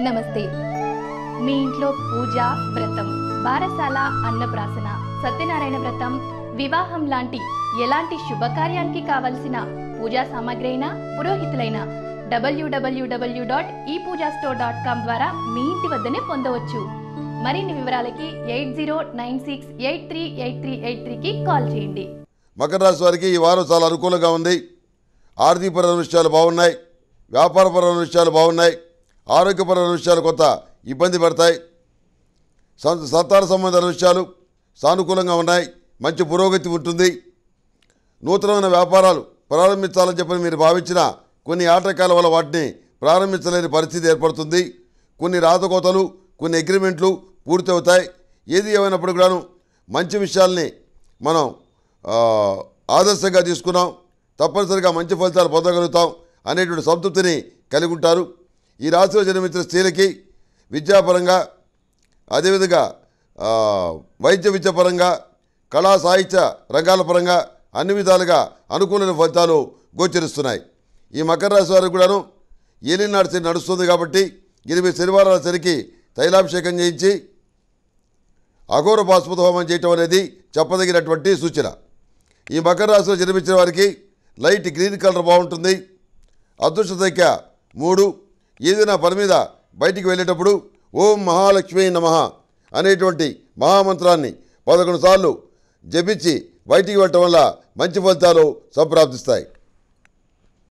నమస్తే మీ ఇంట్లో పూజ వ్రతం బారసాల అన్నప్రాసన సత్యనారాయణ వ్రతం వివాహం లాంటి ఎలాంటి శుభకార్యానికి కావలసిన పూజా సామాగ్రి అయినా పురోహితులైన డబ్ల్యూడబ్ల్యూడబ్ల్యూ డాట్ ఈ పూజా స్టోర్ డాట్ కామ్ ద్వారా మీ ఇంటి వద్దనే పొందవచ్చు మరిన్ని వివరాలకి eight zero nine six eight three eight three eight త్రీకి కాల్ చేయండి మకర రాశి వారికి ఈ వారం చాలా అనుకూలంగా ఉంది ఆర్థికపరమైన విషయాలు బాగున్నాయి వ్యాపారపరమైన విషయాలు బాగున్నాయి ఆరోగ్యపరమైన విషయాలు కొంత ఇబ్బంది పడతాయి సం- సంతాన సంబంధాల విషయాలు సానుకూలంగా ఉన్నాయి మంచి పురోగతి ఉంటుంది నూతనమైన వ్యాపారాలు ప్రారంభించాలని చెప్పని మీరు భావించిన కొన్ని ఆటంకాల వల్ల వాటిని ప్రారంభించలేని పరిస్థితి ఏర్పడుతుంది కొన్ని రాతకోతలు కొన్ని అగ్రిమెంట్లు పూర్తవుతాయి ఏది ఏమైనప్పుడు కూడాను మంచి విషయాల్ని మనం ఆ, ఆదర్శంగా తీసుకున్నాం తప్పనిసరిగా మంచి ఫలితాలు పొందగలుగుతాం అనేటువంటి సంతృప్తిని కలిగి ఉంటారు ఈ రాశిలో జన్మించిన స్త్రీలకి విద్యాపరంగా అదేవిధంగా ఆ, వైద్య విద్య పరంగా కళా సాహిత్య రంగాల పరంగా అన్ని విధాలుగా అనుకూలమైన ఫలితాలు గోచరిస్తున్నాయి ఈ మకర రాశి వారికి కూడాను ఏలినాడు శని నడుస్తుంది కాబట్టి ఎనిమిది శనివారాల శనికి తైలాభిషేకం చేయించి అఘోర పాశుపత హోమం చేయటం అనేది చెప్పదగినటువంటి సూచన ఈ మకర రాశిలో జన్మించిన వారికి లైట్ గ్రీన్ కలర్ బాగుంటుంది అదృష్ట సంఖ్య మూడు ఏదైనా పని మీద బయటికి వెళ్ళేటప్పుడు ఓం మహాలక్ష్మి నమః అనేటువంటి మహామంత్రాన్ని పదకొండు సార్లు జపించి బయటికి వెళ్ళటం వల్ల మంచి ఫలితాలు సంప్రాప్తిస్తాయి